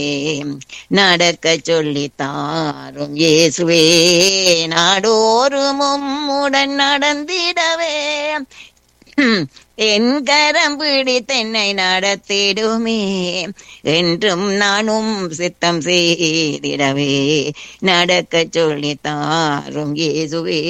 நடக்க சொல்லி தாரும் இயேசுவே நாடோறும் உம்முடன் நடந்திடவே ஹம், என் கரம் பிடித்தென்னை நடத்திடுமே என்றும் நானும் சித்தம் செய்திடவே நடக்க சொல்லி தாரும் இயேசுவே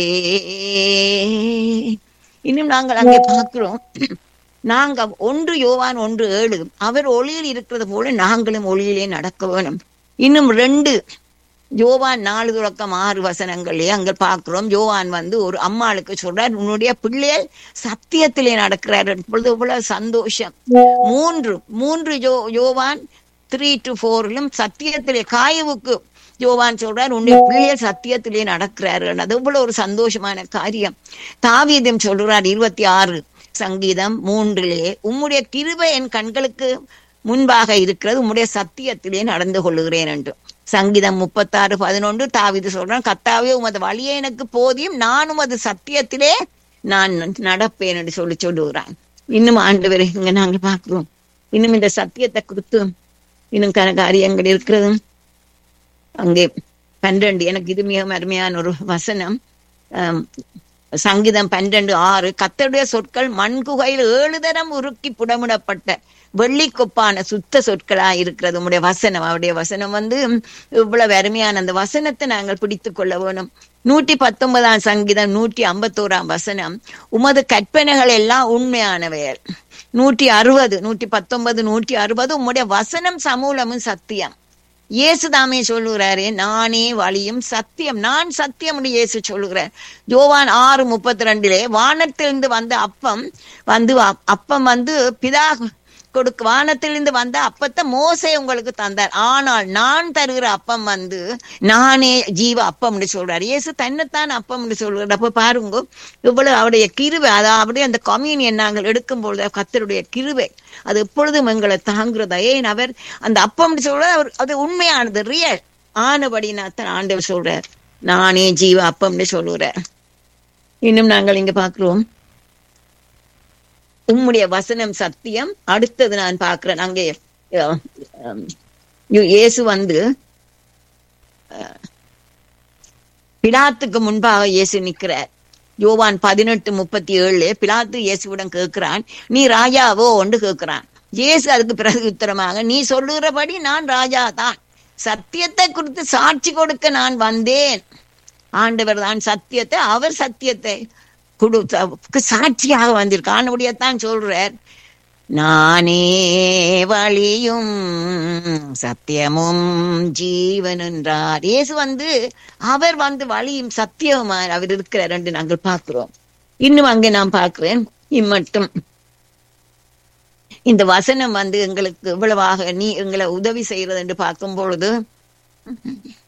இன்னும் நாங்கள் அங்கே பார்க்கிறோம் நாங்க ஒன்று யோவான் ஒன்று ஏழு அவர் ஒளியில் இருக்கிறது போல நாங்களும் ஒளியிலே நடக்க வேணும் இன்னும் ரெண்டு யோவான் நாலு தொடக்கம் ஆறு வசனங்களே அங்க பார்க்கிறோம் யோவான் வந்து ஒரு அம்மாளுக்கு சொல்றார் உன்னுடைய பிள்ளைகள் சத்தியத்திலே நடக்கிறார் இப்பொழுது இவ்வளவு சந்தோஷம் மூன்று மூன்று யோ யோவான் த்ரீ டு ஃபோரிலும் சத்தியத்திலே காயவுக்கு யோவான் சொல்றார் உன்னுடைய பிள்ளைகள் சத்தியத்திலே நடக்கிறார்கள் அது இவ்வளவு ஒரு சந்தோஷமான காரியம் தாவீதம் சொல்றார் இருபத்தி ஆறு சங்கீதம் மூன்றிலே உம்முடைய கிருபை என் கண்களுக்கு முன்பாக இருக்கிறது உம்முடைய சத்தியத்திலே நடந்து கொள்ளுகிறேன் என்று சங்கீதம் முப்பத்தாறு பதினொன்று தாவிது சொல்றான் கத்தாவே உமது வழியை எனக்கு போதியும் நான் உமது சத்தியத்திலே நான் நடப்பேன் என்று சொல்லி சொல்லுகிறான் இன்னும் ஆண்டு இங்க நாங்கள் பார்க்கிறோம் இன்னும் இந்த சத்தியத்தை குறித்து இன்னும் கன காரியங்கள் இருக்கிறது அங்கே பன்னிரண்டு எனக்கு இது மிக அருமையான ஒரு வசனம் ஆம், சங்கீதம் பன்னிரண்டு ஆறு கத்தருடைய சொற்கள் மண்குகையில் ஏழு தரம் உருக்கி புடமிடப்பட்ட வெள்ளிக்கொப்பான சுத்த சொற்களா இருக்கிறது உம்முடைய வசனம் அவருடைய வசனம் வந்து இவ்வளவு அருமையான அந்த வசனத்தை நாங்கள் பிடித்துக் கொள்ள வேணும் நூற்றி பத்தொன்பதாம் சங்கீதம் நூற்றி ஐம்பத்தோராம் வசனம் உமது கற்பனைகள் எல்லாம் உண்மையானவைகள் நூற்றி அறுபது நூற்றி பத்தொன்பது நூற்றி அறுபது உம்முடைய வசனம் சமூலமும் சத்தியம் இயேசு தாமே சொல்லுகிறாரே நானே வழியும் சத்தியம் நான் சத்தியம் என்று இயேசு சொல்லுகிறார் யோவான் ஆறு முப்பத்தி ரெண்டிலே வானத்திலிருந்து வந்த அப்பம் வந்து அப்- அப்பம் வந்து பிதா கொடுக்க வானத்திலிருந்து வந்த அப்பத்தை மோசே உங்களுக்கு தந்தார் ஆனால் நான் தருகிற அப்பம் வந்து நானே ஜீவ அப்பம் என்று சொல்றார் இயேசு தன்னைத்தான் அப்பம் என்று சொல்றார் அப்ப பாருங்க இவ்வளவு அவருடைய கிருவை அதாவது அந்த கம்யூனியன் நாங்கள் எடுக்கும் பொழுது கத்தருடைய கிருவை அது எப்பொழுதும் எங்களை தாங்குறதா ஏன் அவர் அந்த அப்பம் சொல்றார் அவர் அது உண்மையானது ரியல் ஆனபடினாத்தான் ஆண்டவர் சொல்றார் நானே ஜீவ அப்பம்னு சொல்லுறார் இன்னும் நாங்கள் இங்க பார்க்கிறோம் உம்முடைய வசனம் சத்தியம் அடுத்தது நான் பார்க்கிறேன் அங்கே அஹ், அஹ், இயேசு- இயேசு வந்து அஹ், பிலாத்துக்கு முன்பாக இயேசு நிற்கிறார் யோவான் பதினெட்டு முப்பத்தி ஏழு பிலாத்து இயேசுவிடம் கேட்கிறான் நீ ராஜாவோ ஒன்று கேட்கிறான் இயேசு அதுக்கு பிறகு உத்தரமாக நீ சொல்லுகிறபடி நான் ராஜா தான் சத்தியத்தை குறித்து சாட்சி கொடுக்க நான் வந்தேன் ஆண்டவர் தான் சத்தியத்தை அவர் சத்தியத்தை கொடுத்த சாட்சியாக வந்திருக்கு ஆண்டவடியத்தான் சொல்றார் நானே வழியும் சத்தியமும் ஜீவன் என்றார் இயேசு வந்து அவர் வந்து வழியும் சத்தியமா அவர் இருக்கிறார் என்று நாங்கள் பார்க்கிறோம் இன்னும் அங்கே நான் பார்க்கிறேன் இம்மட்டும் இந்த வசனம் வந்து எங்களுக்கு இவ்வளவாக நீ எங்களை உதவி செய்யறது என்று பார்க்கும் பொழுது